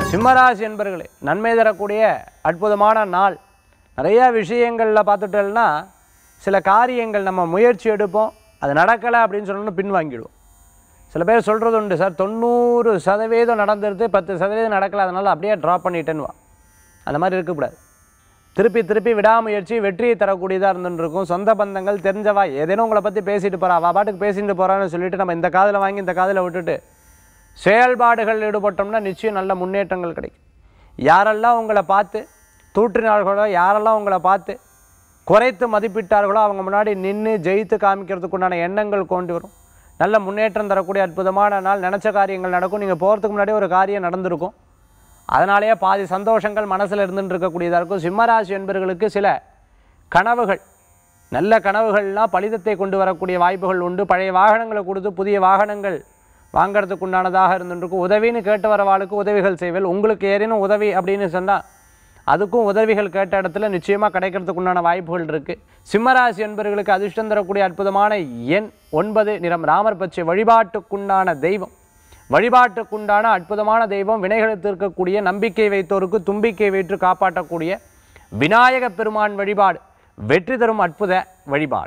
சிம்மராசி என்பர்களே நன்மை தரக்கூடிய அற்புதமான நாள் நிறைய விஷயங்களில் பார்த்துட்டோம்னா சில காரியங்கள் நம்ம முயற்சி எடுப்போம் அது நடக்கலை அப்படின்னு சொன்னோம்னா பின்வாங்கிடுவோம் சில பேர் சொல்கிறது உண்டு சார் தொண்ணூறு சதவீதம் நடந்துருது பத்து சதவீதம் நடக்கலை அதனால் அப்படியே ட்ராப் பண்ணிட்டேன்னுவா அந்த மாதிரி இருக்கக்கூடாது திருப்பி திருப்பி விடாமுயற்சி வெற்றியை தரக்கூடியதாக இருந்துட்டு இருக்கும் சொந்த பந்தங்கள் தெரிஞ்சவா ஏதேனும் உங்களை பற்றி பேசிட்டு போகிறா அவள் பாட்டுக்கு பேசிட்டு போகிறான்னு சொல்லிட்டு நம்ம இந்த காதில் வாங்கி இந்த காதில் விட்டுட்டு செயல்பாடுகள் ஈடுபட்டோம்னா நிச்சயம் நல்ல முன்னேற்றங்கள் கிடைக்கும் யாரெல்லாம் உங்களை பார்த்து தூற்றினார்களோ யாரெல்லாம் உங்களை பார்த்து குறைத்து மதிப்பிட்டார்களோ அவங்க முன்னாடி நின்று ஜெயித்து காமிக்கிறதுக்குண்டான எண்ணங்கள் கொண்டு வரும் நல்ல முன்னேற்றம் தரக்கூடிய அற்புதமான நாள் நினச்ச காரியங்கள் நடக்கும் நீங்கள் போகிறதுக்கு முன்னாடி ஒரு காரியம் நடந்திருக்கும் அதனாலேயே பாதி சந்தோஷங்கள் மனசில் இருந்துட்டு இருக்கக்கூடியதாக இருக்கும் சிம்மராசி என்பவர்களுக்கு சில கனவுகள் நல்ல கனவுகள்லாம் பலிதத்தை கொண்டு வரக்கூடிய வாய்ப்புகள் உண்டு பழைய வாகனங்களை கொடுத்து புதிய வாகனங்கள் வாங்கிறதுக்கு உண்டானதாக இருந்துருக்கும் உதவின்னு கேட்டு வரவாளுக்கு உதவிகள் செய்வேல் உங்களுக்கு ஏதேனும் உதவி அப்படின்னு சொன்னால் அதுக்கும் உதவிகள் கேட்ட இடத்துல நிச்சயமாக கிடைக்கிறதுக்கு உண்டான வாய்ப்புகள் இருக்குது சிம்மராசி என்பவர்களுக்கு அதிர்ஷ்டம் தரக்கூடிய அற்புதமான எண் ஒன்பது நிறம் ராமர் பச்சை வழிபாட்டுக்குண்டான தெய்வம் வழிபாட்டுக்குண்டான அற்புதமான தெய்வம் வினைகளை தீர்க்கக்கூடிய நம்பிக்கை வைத்தோருக்கு தும்பிக்கை வைத்து காப்பாற்றக்கூடிய விநாயக பெருமான் வழிபாடு வெற்றி தரும் அற்புத வழிபாடு